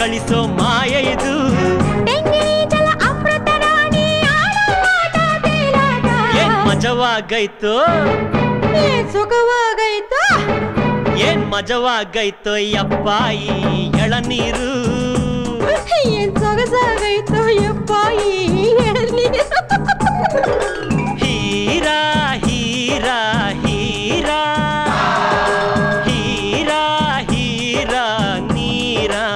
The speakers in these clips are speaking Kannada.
ಗಳಿಸೋ ಮಾಯ ಇದು ತೆಂಗಿನೀಚಲ ಅಮೃತ ರಾಣಿ ಆಡೋ ಆಟ ತೇಲಾಟ. ಏನ್ ಮಜವಾಗೈತೋ ಏನ್ ಸುಖವಾಗೈತೋ ಏನ್ ಮಜವಾಗೈತೋ ಯಪ್ಪಾಯಿ ಎಳನೀರು ಏನ್ ಸೊಗಸಾಗೈತೋ ಯಪ್ಪ ಈ ಎಳ್ನೀರು. ಹೀರಾ ಹೀರಾ ಹೀರಾ ಹೀರಾ ಹೀರಾ ನೀರಾ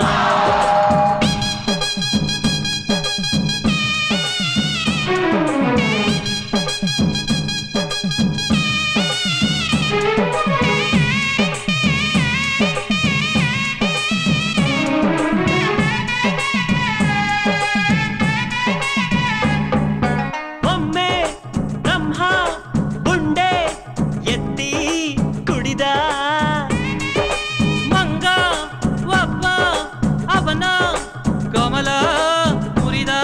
ಒಮ್ಮೆ ಬ್ರಹ್ಮ ಗುಂಡೆ ಎತ್ತಿ ಕುಡಿದ ಮಂಗ ಒಬ್ಬ ಅವನ ಕಮಲ ಮುರಿದ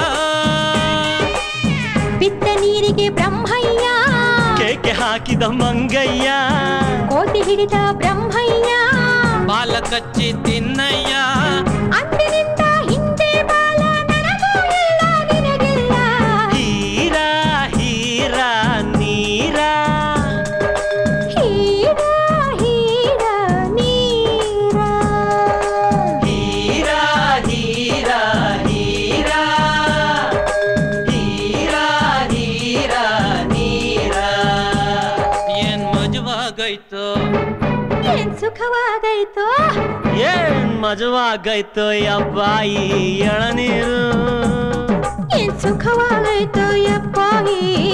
ಬಿದ್ದ ನೀರಿಗೆ ಬ್ರಹ್ಮಯ್ಯ ಕೇಕೆ ಹಾಕಿದ ಮಂಗಯ್ಯ ಕೋತಿ ಹಿಡಿದ ಬ್ರಹ್ಮಯ್ಯ ಬಾಲ ಕಚ್ಚಿ ತಿನ್ನಯ್ಯ ಅಂದಿನಿಂದ ಹಿಂದೆ ಬಾಲ ನನಗೂ ಇಲ್ಲ ನಿನಗಿಲ್ಲ ಹೀರಾ ಹೀರಾ ನೀರಾ ಹೀರ ಹೀರ ನೀರ ಹೀರಾ ಹೀರಾ ಹೀರಾ ಹೀರಾ ಹೀರಾ ನೀರಾ ಏನ್ ಮಜವಾಗೈತೋ ಏನ್ ಸುಖವಾಗೈತೋ ಏನ್ ಮಜವಾಗೈತೋ ಯಬ್ಬಾಯಿ ಎಳನೀರು ಏನ್ ಸುಖವಾಗೈತೋ ಯಪ್ಪ ಈ